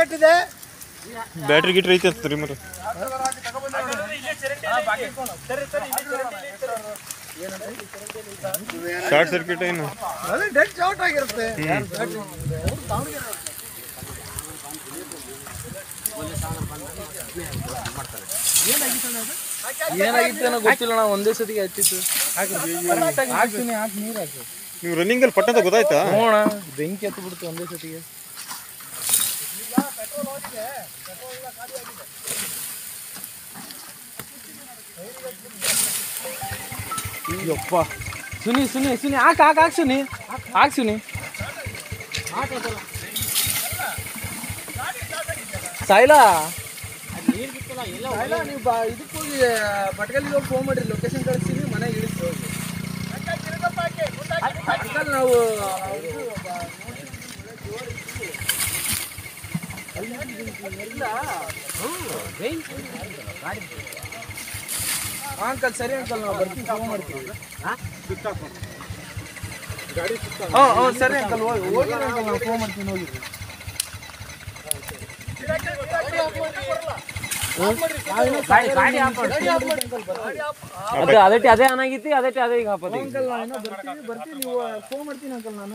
ಕಟ್ಟಿದೆ ಬ್ಯಾಟ್ರಿ ಗಿಟ್ರಿ ಐತೆ ಅಂತ ರೀ ಮತ್ತೆ ಶಾರ್ಟ್ ಸರ್ಕ್ಯೂಟ್ ಏನು ಅದೇ ಡೆಡ್ ಶಾರ್ಟ್ ಆಗಿರುತ್ತೆ ಏನಾಗಿತ್ತು ಅನ್ನೋ ಗೊತ್ತಿಲ್ಲ ನಾ ಒಂದೇ ಸತಿಗೆ ಹಚ್ಚಿತ್ತು ಹಾಕ್ತೀನಿ ಹಾಕಿ ನೀರು ಹಾಕಿ ನೀವು ರನ್ನಿಂಗಲ್ಲಿ ಪಟ್ಟಂತ ಗೊತ್ತಾಯ್ತಾ ನೋಡ ಬೆಂಕಿ ಹತ್ತು ಬಿಡ್ತು ಒಂದೇ ಸತಿಗೆ ಅಯ್ಯಪ್ಪ ಸುನಿ ಸುನಿ ಸುನಿ ಹಾಕ್ ಹಾಕ್ ಹಾಕ್ ಸುನಿ ಹಾಕ್ ಸುನಿ ಸಾಯಿಲ್ಲ ಸಾಯಿಲ್ಲ ನೀವು ಬಾ ಇದಕ್ಕೆ ಹೋಗಿ ಬಟ್ಗಲ್ಲಿಗೆ ಹೋಗಿ ಫೋನ್ ಮಾಡಿರಿ ಲೊಕೇಶನ್ ಕಳಿಸ್ತೀನಿ ಮನೆಗೆ ಇಳಿಸಿ ಹೋಗಿ ಅಂಕಲ್ ನಾವು ಇದು ಬ- ಹಾ, ಅಂಕಲ್ ಸರಿ ಅಂಕಲ್ ನಾವು ಬರ್ತೀವಿ ಫೋನ್ ಮಾಡ್ತೀವಿ ಹಾಂ ಹಾಂ ಸರಿ ಅಂಕಲ್ ಹೋಗಿ ಹೋಗಿ ಅಂಕಲ್ ನಾವು ಫೋನ್ ಮಾಡ್ತೀನಿ ಹೋಗಿ ಅದೇ ಅದಕ್ಕೆ ಅದೇ ಅನಾಗಿತ್ತು ಅದಕ್ಕೆ ಅದೇ ಈಗ ಹಾಕೋದು ಅಂಕಲ್ ನಾನು ಬರ್ತೀನಿ ಬರ್ತೀನಿ ನೀವು ಫೋನ್ ಮಾಡ್ತೀನಿ ಅಂಕಲ್ ನಾನು